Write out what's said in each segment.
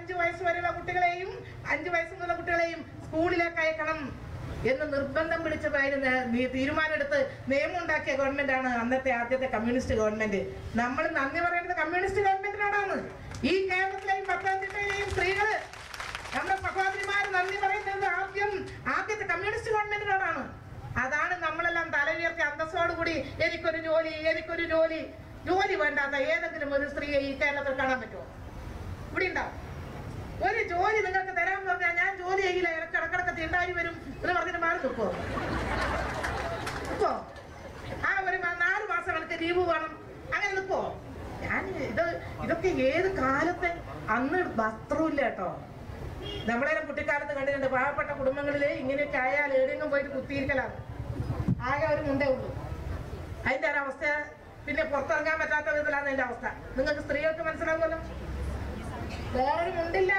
അഞ്ചു വയസ്സ് വരെയുള്ള കുട്ടികളെയും അഞ്ചു വയസ്സ് മുതലുള്ള കുട്ടികളെയും സ്കൂളിലേക്ക് അയക്കണം എന്ന് നിർബന്ധം പിടിച്ച് പറയുന്ന നീ തീരുമാനമെടുത്ത് നിയമം ഉണ്ടാക്കിയ ഗവൺമെന്റ് ആണ് അന്നത്തെ ആദ്യത്തെ കമ്മ്യൂണിസ്റ്റ് ഗവൺമെന്റ് നമ്മൾ നന്ദി പറയുന്നത് കമ്മ്യൂണിസ്റ്റ് ഗവൺമെന്റിനോടാണ് ഈ കേരളത്തിലെയും പത്തനംതിട്ടയിലെയും സ്ത്രീകള് നമ്മുടെ സഹോദരിമാർ നന്ദി പറയുന്നത് ആദ്യം ആദ്യത്തെ കമ്മ്യൂണിസ്റ്റ് ഗവൺമെന്റിനോടാണ് അതാണ് നമ്മളെല്ലാം തല ഉയർത്തി അന്തസ്സോടുകൂടി എനിക്കൊരു ജോലി എനിക്കൊരു ജോലി ജോലി വേണ്ടാത്ത ഏതെങ്കിലും ഒരു സ്ത്രീയെ ഈ കേരളത്തിൽ കാണാൻ പറ്റുമോ ഇവിടെ ഉണ്ടാവും ഒരു ജോലി നിങ്ങൾക്ക് തരാൻ പറഞ്ഞാൽ ഞാൻ ജോലി ചെയ്യില്ല എനിക്ക് ഇടക്കിടക്ക് തീണ്ടാരി വരും എന്ന് പറഞ്ഞിട്ട് മാറി നിൽക്കോ നിൽക്കോ ആ ഒരു മ- നാല് മാസം എനിക്ക് ലീവ് വേണം അങ്ങനെ നിൽക്കോ ഞാൻ ഇത് ഇതൊക്കെ ഏത് കാലത്തെ അന്ന് വസ്ത്രമില്ല കേട്ടോ നമ്മളെല്ലാം കുട്ടിക്കാലത്ത് കണ്ടിട്ടുണ്ട് പാവപ്പെട്ട കുടുംബങ്ങളില് ഇങ്ങനെയൊക്കെ ആയാൽ എവിടെയെങ്കിലും പോയിട്ട് കുത്തിയിരിക്കലാണ് ആകെ ഒരു മുണ്ടേ ഉള്ളൂ അതിന്റെ ഒരു അവസ്ഥ പിന്നെ പുറത്തിറങ്ങാൻ പറ്റാത്ത വിധത്തിലാണ് അതിന്റെ അവസ്ഥ നിങ്ങൾക്ക് സ്ത്രീകൾക്ക് മനസ്സിലാവുമല്ലോ വേറൊരു മുണ്ടില്ല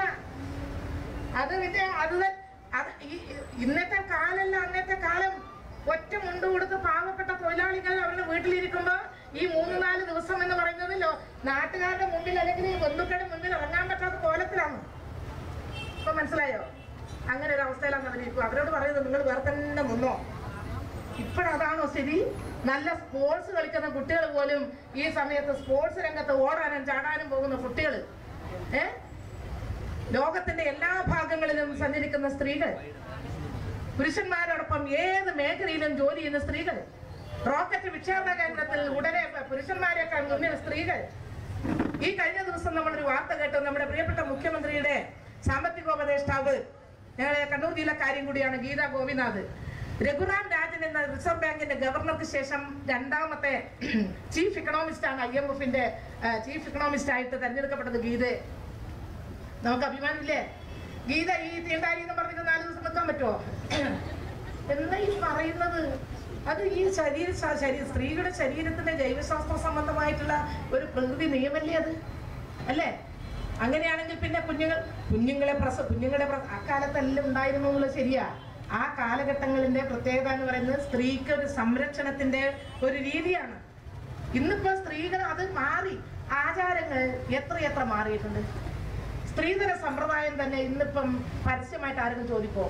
അത് പിന്നെ അത് ത- അത് ഈ- ഇന്നത്തെ കാലല്ല അന്നത്തെ കാലം ഒറ്റ മുണ്ട് കൊടുത്ത് പാവപ്പെട്ട തൊഴിലാളികൾ അവരുടെ വീട്ടിലിരിക്കുമ്പോ ഈ മൂന്ന് നാല് ദിവസം എന്ന് പറയുന്നത് ലോ- നാട്ടുകാരുടെ മുമ്പിൽ അല്ലെങ്കിൽ ഈ ബന്ധുക്കളുടെ മുമ്പിൽ ഇറങ്ങാൻ പറ്റാത്ത കോലത്തിലാണ് ഇപ്പൊ മനസ്സിലായോ അങ്ങനെ ഒരു അവസ്ഥയിലാണ് അവരിക്കും അവരോട് പറയുന്നത് നിങ്ങൾ വേറെ തന്നെ നിന്നോ ഇപ്പോഴതാണോ സ്ഥിതി നല്ല സ്പോർട്സ് കളിക്കുന്ന കുട്ടികൾ പോലും ഈ സമയത്ത് സ്പോർട്സ് രംഗത്ത് ഓടാനും ചാടാനും പോകുന്ന കുട്ടികൾ ഏ ലോകത്തിന്റെ എല്ലാ ഭാഗങ്ങളിലും സഞ്ചരിക്കുന്ന സ്ത്രീകൾ പുരുഷന്മാരോടൊപ്പം ഏത് മേഖലയിലും ജോലി ചെയ്യുന്ന സ്ത്രീകൾ റോക്കറ്റ് വിക്ഷേപണ കേന്ദ്രത്തിൽ ഉടനെ പുരുഷന്മാരെക്കാൾ മുന്നിൽ സ്ത്രീകൾ ഈ കഴിഞ്ഞ ദിവസം നമ്മളൊരു വാർത്ത കേട്ടു നമ്മുടെ പ്രിയപ്പെട്ട മുഖ്യമന്ത്രിയുടെ സാമ്പത്തികോപദേഷ്ടാവ് ഞങ്ങളെ കണ്ണൂർ ജില്ല കാര്യം കൂടിയാണ് ഗീത ഗോപിനാഥ് രഘുറാം രാജൻ എന്ന റിസർവ് ബാങ്കിന്റെ ഗവർണർക്ക് ശേഷം രണ്ടാമത്തെ ചീഫ് ഇക്കണോമിസ്റ്റ് ആണ് ഐ എം എഫിന്റെ ചീഫ് ഇക്കണോമിസ്റ്റ് ആയിട്ട് തെരഞ്ഞെടുക്കപ്പെട്ടത് ഗീതയെ നമുക്ക് അഭിമാനമില്ലേ ഗീത ഈ തീണ്ടാരി എന്ന് പറഞ്ഞിട്ട് നാല് ദിവസം നിൽക്കാൻ പറ്റുമോ എന്താ ഈ പറയുന്നത് അത് ഈ ശരീര ശ- ശരീര സ്ത്രീകളുടെ ശരീരത്തിന്റെ ജൈവശാസ്ത്ര സംബന്ധമായിട്ടുള്ള ഒരു പ്രകൃതി നിയമല്ലേ അത് അല്ലേ അങ്ങനെയാണെങ്കിൽ പിന്നെ കുഞ്ഞുങ്ങൾ കുഞ്ഞുങ്ങളെ പ്രസ കുഞ്ഞുങ്ങളെ പ്ര- ആ കാലത്തെല്ലാം ഉണ്ടായിരുന്നു എന്നുള്ളത് ശരിയാ ആ കാലഘട്ടങ്ങളിന്റെ പ്രത്യേകത എന്ന് പറയുന്നത് സ്ത്രീക്ക് ഒരു സംരക്ഷണത്തിന്റെ ഒരു രീതിയാണ് ഇന്നിപ്പോ സ്ത്രീകൾ അത് മാറി ആചാരങ്ങൾ എത്രയെത്ര മാറിയിട്ടുണ്ട് സ്ത്രീധന സമ്പ്രദായം തന്നെ ഇന്നിപ്പം പരസ്യമായിട്ട് ആരെങ്കിലും ചോദിക്കോ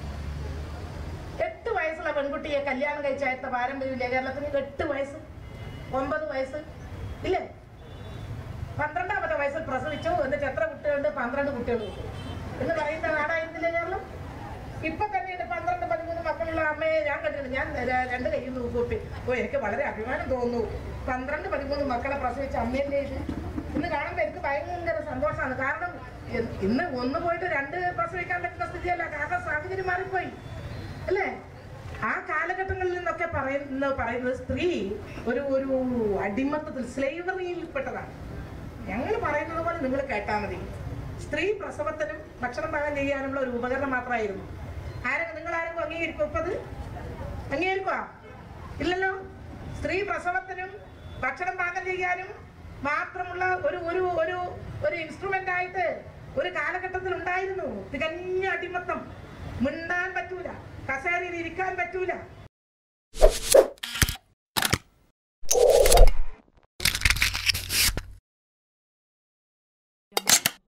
എട്ട് വയസ്സുള്ള പെൺകുട്ടിയെ കല്യാണം കഴിച്ചയത്ത പാരമ്പര്യമില്ലേ കേരളത്തിന് എട്ട് വയസ്സ് ഒമ്പത് വയസ്സ് ഇല്ലേ പന്ത്രണ്ടാമത്തെ വയസ്സിൽ പ്രസവിച്ചു എന്നിട്ട് എത്ര കുട്ടികളുണ്ട് പന്ത്രണ്ട് കുട്ടികളുണ്ട് എന്ന് പറയുന്ന നാടായിരുന്നില്ലേ കേരളം ഇപ്പൊ തന്നെയുണ്ട് പന്ത്രണ്ട് പതിമൂന്ന് മക്കളുള്ള അമ്മയെ ഞാൻ കണ്ടിട്ടുണ്ട് ഞാൻ ര- രണ്ട് കയ്യിൽ നിന്ന് കൂപ്പി ഓ എനിക്ക് വളരെ അഭിമാനം തോന്നുന്നു പന്ത്രണ്ട് പതിമൂന്ന് മക്കളെ പ്രസവിച്ച അമ്മയല്ലേ ഇത് ഇന്ന് കാണുമ്പോൾ എനിക്ക് ഭയങ്കര സന്തോഷമാണ് കാരണം ഇ- ഇന്ന് ഒന്ന് പോയിട്ട് രണ്ട് പ്രസവിക്കാൻ പറ്റുന്ന സ്ഥിതിയല്ല കാരണം സാഹചര്യം മാറിപ്പോയി അല്ലേ ആ കാലഘട്ടങ്ങളിൽ നിന്നൊക്കെ പറയുന്ന പറയുന്നത് സ്ത്രീ ഒരു ഒരു അടിമത്തത്തിൽ സ്ലേവറിയിൽപ്പെട്ടതാണ് ഞങ്ങൾ പറയുന്നത് പോലെ നിങ്ങൾ കേട്ടാൽ മതി സ്ത്രീ പ്രസവത്തിനും ഭക്ഷണം പാകം ചെയ്യാനുള്ള ഒരു ഉപകരണം മാത്രമായിരുന്നു ആരെങ്കിലും നിങ്ങൾ ആരെങ്കിലും അംഗീകരിക്കും ഇപ്പത് അംഗീകരിക്കുക ഇല്ലല്ലോ സ്ത്രീ പ്രസവത്തിനും ഭക്ഷണം പാകം ചെയ്യാനും മാത്രമുള്ള ഒരു ഒരു ഒരു ഒരു ഇൻസ്ട്രുമെന്റ് ആയിട്ട് ഒരു കാലഘട്ടത്തിൽ ഉണ്ടായിരുന്നു തികഞ്ഞ അടിമത്തം മിണ്ടാൻ പറ്റൂല കസേരയിൽ ഇരിക്കാൻ പറ്റൂല